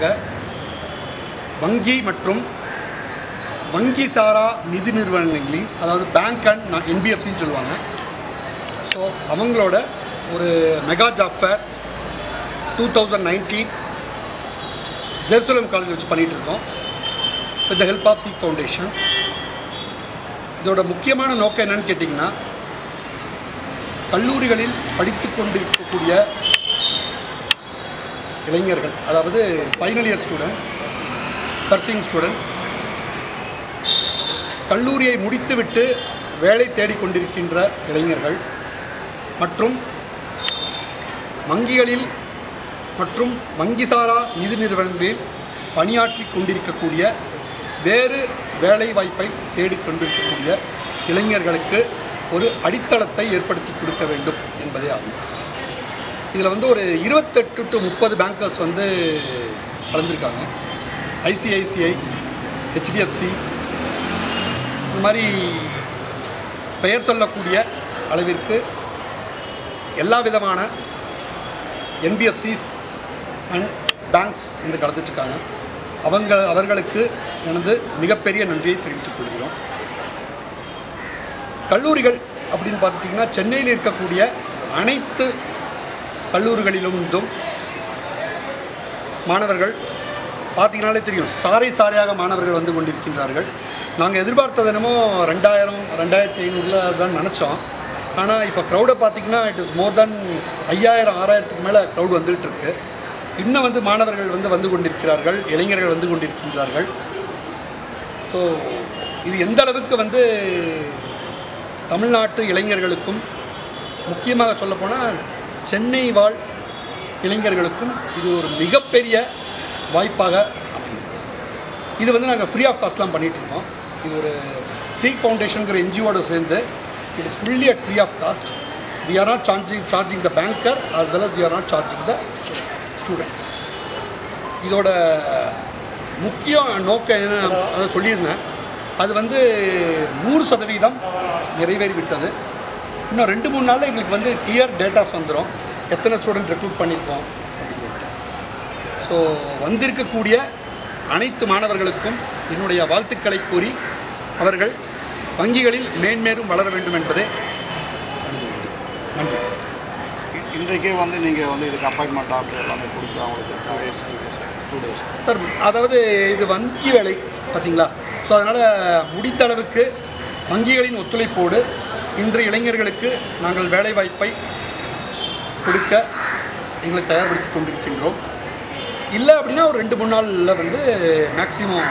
வங்கி மற்றும் வங்கி சாரா நிதி நிறுவனங்களின் அதாவது பேங்க் அண்ட் என்பிஎஃப்சின்னு சொல்லுவாங்க ஸோ அவங்களோட ஒரு mega job fair two thousand nineteen Jerusalem college வச்சு பண்ணிகிட்டு இருக்கோம் with the help of Seek Foundation இதோட முக்கியமான நோக்கம் என்னன்னு கேட்டிங்கன்னா கல்லூரிகளில் படித்து கொண்டிருக்கக்கூடிய இளைஞர்கள் அதாவது final year students pursuing students கல்லூரியை முடித்துவிட்டு வேலை தேடிக்கொண்டிருக்கின்ற இளைஞர்கள் மற்றும் வங்கிகளில் மற்றும் வங்கிசாரா நிதி நிறுவனங்களில் பணியாற்றி கொண்டிருக்கக்கூடிய வேறு வேலை வாய்ப்பை தேடிக்கொண்டிருக்கக்கூடிய இளைஞர்களுக்கு ஒரு அடித்தளத்தை ஏற்படுத்தி கொடுக்க வேண்டும் என்பதே ஆகும் இதில் வந்து ஒரு இருபத்தெட்டு டு முப்பது பேங்கர்ஸ் வந்து கலந்துருக்காங்க ஐசிஐசிஐ ஹெச்டிஎஃப்சி இந்த மாதிரி பெயர் சொல்லக்கூடிய அளவிற்கு எல்லா விதமான என்பிஎஃப்சிஸ் அண்ட் பேங்க்ஸ் வந்து கலந்துட்டுருக்காங்க அவங்க அவர்களுக்கு எனது மிகப்பெரிய நன்றியை தெரிவித்துக் கொள்கிறோம் கல்லூரிகள் அப்படின்னு பார்த்துட்டிங்கன்னா சென்னையில் இருக்கக்கூடிய அனைத்து கல்லூரிகளிலிருந்தும் மாணவர்கள் பார்த்தீங்கனாலே தெரியும் சாறை சாறையாக மாணவர்கள் வந்து கொண்டிருக்கின்றார்கள் நாங்கள் எதிர்பார்த்தது என்னமோ ரெண்டாயிரம் ரெண்டாயிரத்தி ஐநூறில் தான் நினச்சோம் ஆனால் இப்போ க்ரௌடை பார்த்தீங்கன்னா இட் இஸ் மோர் தென் ஐயாயிரம் ஆறாயிரத்துக்கு மேலே க்ரௌட் வந்துகிட்டு இருக்கு இன்னும் வந்து மாணவர்கள் வந்து வந்து கொண்டிருக்கிறார்கள் இளைஞர்கள் வந்து கொண்டிருக்கின்றார்கள் ஸோ இது எந்த அளவுக்கு வந்து தமிழ்நாட்டு இளைஞர்களுக்கும் முக்கியமாக சொல்லப்போனால் சென்னை வாழ் இளைஞர்களுக்கும் இது ஒரு மிகப்பெரிய வாய்ப்பாக அமையும் இது வந்து நாங்கள் ஃப்ரீ ஆஃப் காஸ்ட்லாம் பண்ணிகிட்ருக்கோம் இது ஒரு சீக் ஃபவுண்டேஷனுங்கிற என்ஜிஓட சேர்ந்து it is fully at free of cost we are not charging charging the banker as well as we are not charging the students இதோட முக்கிய நோக்கம் என்ன அதை சொல்லியிருந்தேன் அது வந்து நூறு சதவீதம் நிறைவேறிவிட்டது இன்னும் ரெண்டு மூணு நாளில் எங்களுக்கு வந்து கிளியர் டேட்டாஸ் வந்துடும் எத்தனை ஸ்டூடெண்ட் ரெக்ரூட் பண்ணியிருக்கோம் அப்படின்னு சொல்லிட்டு ஸோ வந்திருக்கக்கூடிய அனைத்து மாணவர்களுக்கும் என்னுடைய வாழ்த்துக்களை கூறி அவர்கள் வங்கிகளில் மேன்மேலும் வளர வேண்டும் என்பதே எனது வேண்டுகோள். நன்றி இ- இன்றைக்கே வந்து நீங்கள் வந்து இதுக்கு அப்பாயின்மெண்ட் ஆர்டர் எல்லாமே கொடுத்து அவங்களுக்கு two days two days two days sir அதாவது இது வங்கி வேலை பார்த்தீங்களா ஸோ அதனால் முடிந்த அளவுக்கு வங்கிகளின் ஒத்துழைப்போடு இன்று இளைஞர்களுக்கு நாங்கள் வேலைவாய்ப்பை கொடுக்க எங்களை தயார்படுத்தி கொண்டிருக்கின்றோம் இல்லை அப்படின்னா ஒரு ரெண்டு மூணு நாளில் வந்து மேக்ஸிமம்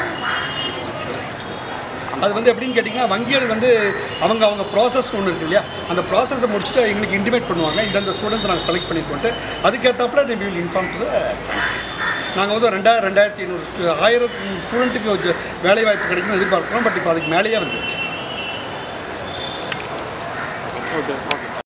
அது வந்து எப்படின்னு கேட்டிங்கன்னா வங்கிகள் வந்து அவங்க அவங்க ப்ராசஸ் ஒன்று இருக்கு இல்லையா அந்த ப்ராசஸை முடிச்சுட்டு எங்களுக்கு இன்டிமேட் பண்ணுவாங்க இந்தந்த ஸ்டூடெண்ட்ஸ் நாங்கள் செலக்ட் பண்ணிருக்கோன்ட்டு அதுக்கேற்றாப்புல they will inform to the candidates நாங்கள் வந்து ரெண்டாயிரம் ரெண்டாயிரத்தி ஐநூறு stu- ஆயிரம் ஸ்டூடெண்ட்டுக்கு வச்சு வேலை வாய்ப்பு கிடைக்கும்னு எதிர்பார்க்குறோம் பட் இப்போ அதுக்கு மேலேயே வந்துட்டு ஓகே ஓகே